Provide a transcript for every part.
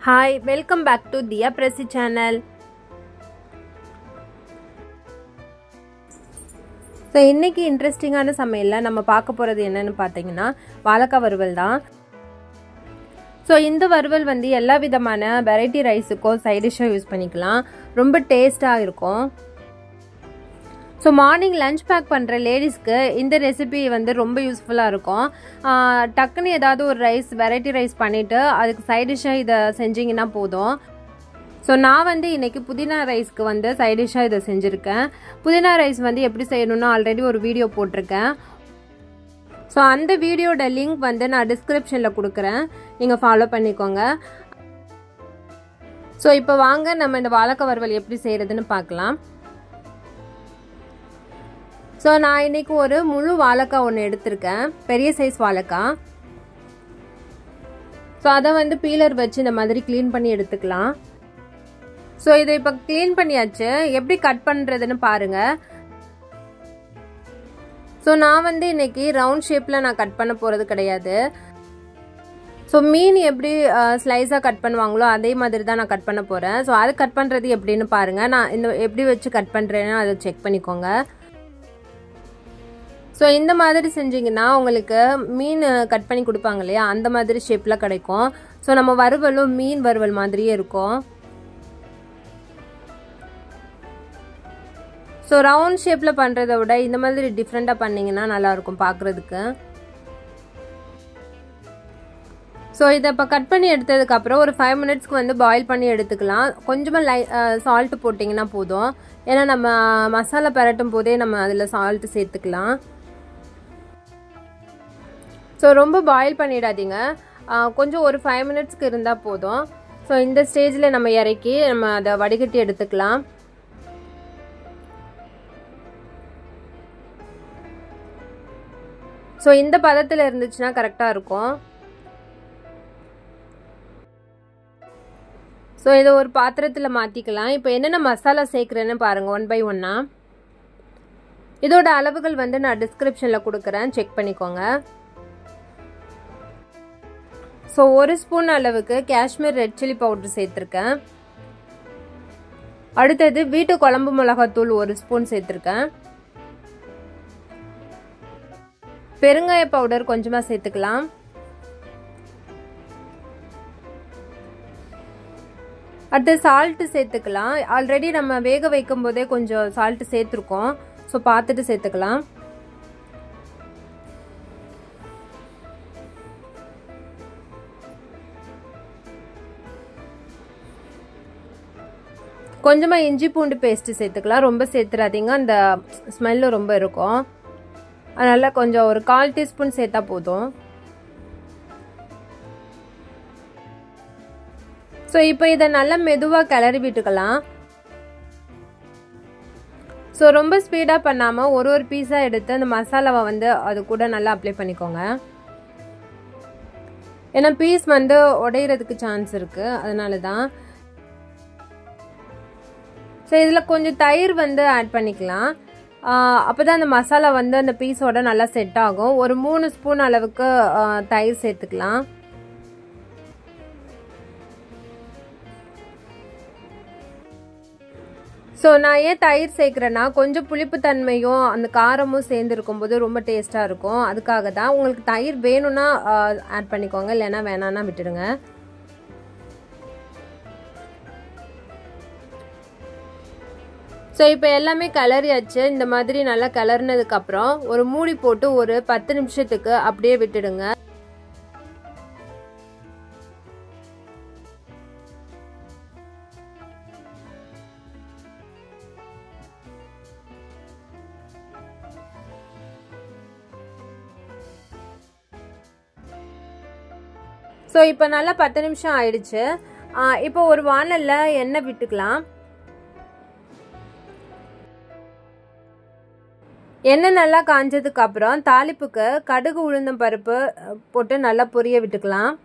hi welcome back to Diya Prasi channel so இன்னைக்கு இன்ட்ரெஸ்டிங்கான சமையலில் நம்ம பார்க்க போகிறது என்னன்னு பார்த்தீங்கன்னா வாழைக்காய் வறுவல் தான் ஸோ இந்த வறுவல் வந்து எல்லா விதமான வெரைட்டி ரைஸுக்கும் சைடிஷாக யூஸ் பண்ணிக்கலாம் ரொம்ப டேஸ்ட்டாக இருக்கும் ஸோ மார்னிங் லஞ்ச் பேக் பண்ணுற லேடிஸ்க்கு இந்த ரெசிபி வந்து ரொம்ப யூஸ்ஃபுல்லாக இருக்கும் டக்குன்னு ஏதாவது ஒரு ரைஸ் வெரைட்டி ரைஸ் பண்ணிவிட்டு அதுக்கு சைடிஷாக இதை செஞ்சிங்கன்னா போதும் ஸோ நான் வந்து இன்றைக்கி புதினா ரைஸ்க்கு வந்து சைடிஷாக இதை செஞ்சுருக்கேன் புதினா ரைஸ் வந்து எப்படி செய்யணும்னு ஆல்ரெடி ஒரு வீடியோ போட்டிருக்கேன் ஸோ அந்த வீடியோட லிங்க் வந்து நான் டிஸ்கிரிப்ஷனில் கொடுக்குறேன் நீங்கள் ஃபாலோ பண்ணிக்கோங்க ஸோ இப்போ வாங்க நம்ம இந்த வாழைக்காய் வறுவல் எப்படி செய்கிறதுன்னு பார்க்கலாம் ஸோ நான் இன்றைக்கி ஒரு முழு வாழைக்காய் ஒன்று எடுத்திருக்கேன் பெரிய சைஸ் வாழைக்காய் ஸோ அதை வந்து பீலர் வச்சு இந்த மாதிரி க்ளீன் பண்ணி எடுத்துக்கலாம் ஸோ இதை இப்போ க்ளீன் பண்ணியாச்சு எப்படி கட் பண்ணுறதுன்னு பாருங்கள் ஸோ நான் வந்து இன்னைக்கு ரவுண்ட் ஷேப்பில் நான் கட் பண்ண போகிறது கிடையாது ஸோ மீன் எப்படி ஸ்லைஸாக கட் பண்ணுவாங்களோ அதே மாதிரி தான் நான் கட் பண்ண போகிறேன் ஸோ அது கட் பண்ணுறது எப்படின்னு பாருங்கள் நான் இந்த எப்படி வச்சு கட் பண்ணுறேன்னு அதை செக் பண்ணிக்கோங்க ஸோ இந்த மாதிரி செஞ்சிங்கன்னா உங்களுக்கு மீன் கட் பண்ணி கொடுப்பாங்க இல்லையா அந்த மாதிரி ஷேப்பில் கிடைக்கும் ஸோ நம்ம வறுவலும் மீன் வறுவல் மாதிரியே இருக்கும் ஸோ ரவுண்ட் ஷேப்பில் பண்ணுறதை விட இந்த மாதிரி டிஃப்ரெண்ட்டாக பண்ணிங்கன்னா நல்லாயிருக்கும் பார்க்குறதுக்கு ஸோ இதை இப்போ கட் பண்ணி எடுத்ததுக்கப்புறம் ஒரு ஃபைவ் மினிட்ஸ்க்கு வந்து பாயில் பண்ணி எடுத்துக்கலாம் கொஞ்சமாக லை சால்ட்டு போட்டிங்கன்னா போதும் ஏன்னா நம்ம மசாலா பரட்டும் போதே நம்ம அதில் சால்ட்டு சேர்த்துக்கலாம் ஸோ ரொம்ப பாயில் பண்ணிடாதீங்க கொஞ்சம் ஒரு ஃபைவ் மினிட்ஸ்க்கு இருந்தால் போதும் ஸோ இந்த ஸ்டேஜில் நம்ம இறக்கி நம்ம அதை வடிகட்டி எடுத்துக்கலாம் ஸோ இந்த பதத்தில் இருந்துச்சுன்னா கரெக்டாக இருக்கும் ஸோ இதை ஒரு பாத்திரத்தில் மாற்றிக்கலாம் இப்போ என்னென்ன மசாலா சேர்க்குறேன்னு பாருங்கள் ஒன் பை ஒன்னா இதோட அளவுகள் வந்து நான் டிஸ்கிரிப்ஷனில் கொடுக்குறேன் செக் பண்ணிக்கோங்க ஸோ ஒரு ஸ்பூன் அளவுக்கு காஷ்மீர் ரெட் சில்லி பவுடர் சேர்த்துருக்கேன் அடுத்தது வீட்டு குழம்பு மிளகாத்தூள் ஒரு ஸ்பூன் சேர்த்துருக்கேன் பெருங்காய பவுடர் கொஞ்சமாக சேர்த்துக்கலாம் அடுத்து சால்ட்டு சேர்த்துக்கலாம் ஆல்ரெடி நம்ம வேக வைக்கும் போதே கொஞ்சம் சால்ட்டு சேர்த்துருக்கோம் ஸோ பார்த்துட்டு சேர்த்துக்கலாம் கொஞ்சமாக இஞ்சி பூண்டு பேஸ்ட்டு சேர்த்துக்கலாம் ரொம்ப சேர்த்துறாதீங்க அந்த ஸ்மெல்லு ரொம்ப இருக்கும் அதனால் கொஞ்சம் ஒரு கால் டீஸ்பூன் சேர்த்தா போதும் ஸோ இப்போ இதை நல்லா மெதுவாக கிளறி விட்டுக்கலாம் ஸோ ரொம்ப ஸ்பீடாக பண்ணாமல் ஒரு ஒரு பீஸாக எடுத்து அந்த மசாலாவை வந்து அது கூட நல்லா அப்ளை பண்ணிக்கோங்க ஏன்னா பீஸ் வந்து உடையிறதுக்கு சான்ஸ் இருக்குது அதனால தான் ஸோ இதில் கொஞ்சம் தயிர் வந்து ஆட் பண்ணிக்கலாம் அப்போ தான் அந்த மசாலா வந்து அந்த பீஸோட நல்லா செட் ஆகும் ஒரு மூணு ஸ்பூன் அளவுக்கு தயிர் சேர்த்துக்கலாம் ஸோ நான் ஏன் தயிர் சேர்க்குறேன்னா கொஞ்சம் புளிப்பு தன்மையும் அந்த காரமும் சேர்ந்து இருக்கும்போது ரொம்ப டேஸ்ட்டாக இருக்கும் அதுக்காக தான் உங்களுக்கு தயிர் வேணும்னா ஆட் பண்ணிக்கோங்க இல்லைன்னா வேணான்னா விட்டுடுங்க ஸோ இப்போ எல்லாமே கிளறியாச்சு இந்த மாதிரி நல்லா கிளறினதுக்கப்புறம் ஒரு மூடி போட்டு ஒரு பத்து நிமிஷத்துக்கு அப்படியே விட்டுடுங்க ஸோ இப்போ நல்லா பத்து நிமிஷம் ஆயிடுச்சு இப்போ ஒரு வானலில் எண்ணெய் விட்டுக்கலாம் எண்ணெய் நல்லா காஞ்சதுக்கு அப்புறம் தாளிப்புக்கு கடுகு உளுந்தம் பருப்பு போட்டு நல்லா பொரிய விட்டுக்கலாம்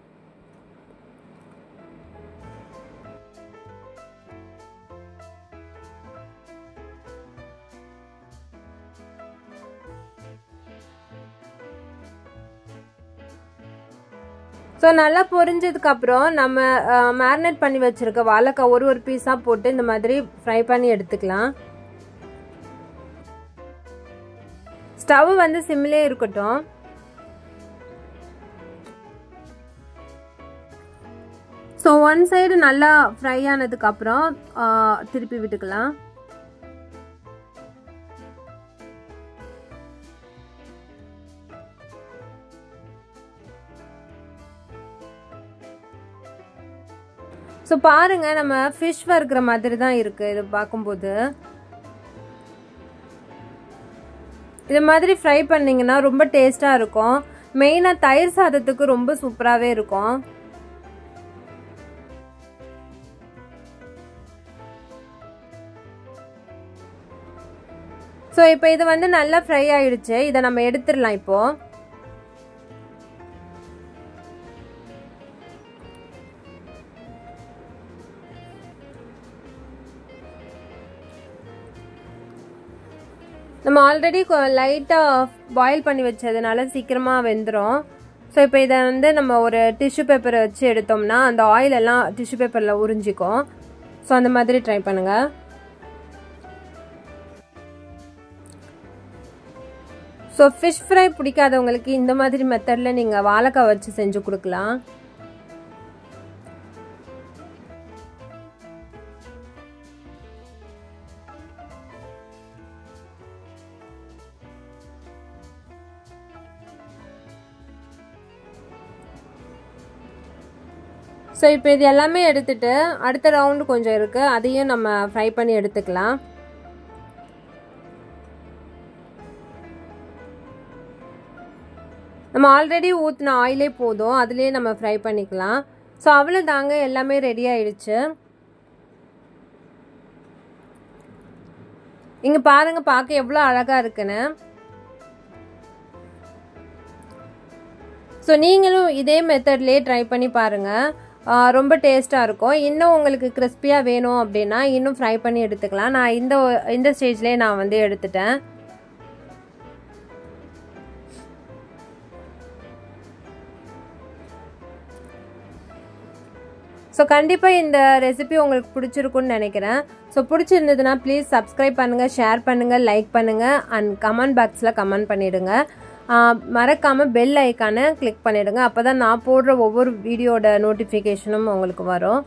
ஸோ நல்லா பொரிஞ்சதுக்கப்புறம் நம்ம மேரினேட் பண்ணி வச்சுருக்க வாழைக்காய் ஒரு ஒரு பீஸாக போட்டு இந்த மாதிரி ஃப்ரை பண்ணி எடுத்துக்கலாம் ஸ்டவ் வந்து சிம்மிலே இருக்கட்டும் ஸோ ஒன் சைடு நல்லா ஃப்ரை ஆனதுக்கப்புறம் திருப்பி விட்டுக்கலாம் ஸோ பாருங்க நம்ம ஃபிஷ் வறுக்கிற மாதிரி தான் இருக்கு இது பார்க்கும்போது இது மாதிரி ஃப்ரை பண்ணிங்கன்னா ரொம்ப டேஸ்ட்டாக இருக்கும் மெயினாக தயிர் சாதத்துக்கு ரொம்ப சூப்பராகவே இருக்கும் ஸோ இப்போ இது வந்து நல்லா ஃப்ரை ஆயிடுச்சு இதை நம்ம எடுத்துடலாம் இப்போது நம்ம ஆல்ரெடி லைட்டாக பாயில் பண்ணி வச்சதுனால சீக்கிரமாக வெந்துடும் ஸோ இப்போ இதை வந்து நம்ம ஒரு டிஷ்யூ பேப்பரை வச்சு எடுத்தோம்னா அந்த ஆயில் எல்லாம் டிஷ்யூ பேப்பரில் உறிஞ்சிக்கும் ஸோ அந்த மாதிரி ட்ரை பண்ணுங்கள் ஸோ ஃபிஷ் ஃப்ரை பிடிக்காதவங்களுக்கு இந்த மாதிரி மெத்தடில் நீங்கள் வாழைக்காய் வச்சு செஞ்சு கொடுக்கலாம் ஸோ இப்போ இது எல்லாமே எடுத்துட்டு அடுத்த ரவுண்டு கொஞ்சம் இருக்குது அதையும் நம்ம ஃப்ரை பண்ணி எடுத்துக்கலாம் நம்ம ஆல்ரெடி ஊற்றின ஆயிலே போதும் அதுலேயே நம்ம ஃப்ரை பண்ணிக்கலாம் ஸோ அவ்வளோ தாங்க எல்லாமே ரெடி ஆயிடுச்சு இங்கே பாருங்கள் பார்க்க எவ்வளோ அழகாக இருக்குன்னு ஸோ நீங்களும் இதே மெத்தட்லேயே ட்ரை பண்ணி பாருங்கள் ரொம்ப டேஸ்ட்டாக இருக்கும் இன்னும் உங்களுக்கு கிறிஸ்பியாக வேணும் அப்படின்னா இன்னும் ஃப்ரை பண்ணி எடுத்துக்கலாம் நான் இந்த இந்த ஸ்டேஜ்லேயே நான் வந்து எடுத்துட்டேன் ஸோ கண்டிப்பாக இந்த ரெசிபி உங்களுக்கு பிடிச்சிருக்குன்னு நினைக்கிறேன் ஸோ பிடிச்சிருந்ததுன்னா ப்ளீஸ் சப்ஸ்கிரைப் பண்ணுங்கள் ஷேர் பண்ணுங்கள் லைக் பண்ணுங்கள் அண்ட் கமெண்ட் பாக்ஸில் கமெண்ட் பண்ணிவிடுங்க மறக்காமல் பெல் ஐக்கானை கிளிக் பண்ணிவிடுங்க அப்போ தான் நான் போடுற ஒவ்வொரு வீடியோட நோட்டிஃபிகேஷனும் உங்களுக்கு வரும்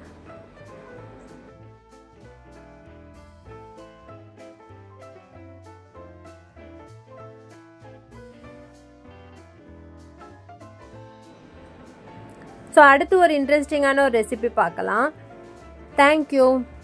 ஸோ அடுத்து ஒரு இன்ட்ரெஸ்டிங்கான ஒரு ரெசிபி பார்க்கலாம் தேங்க்யூ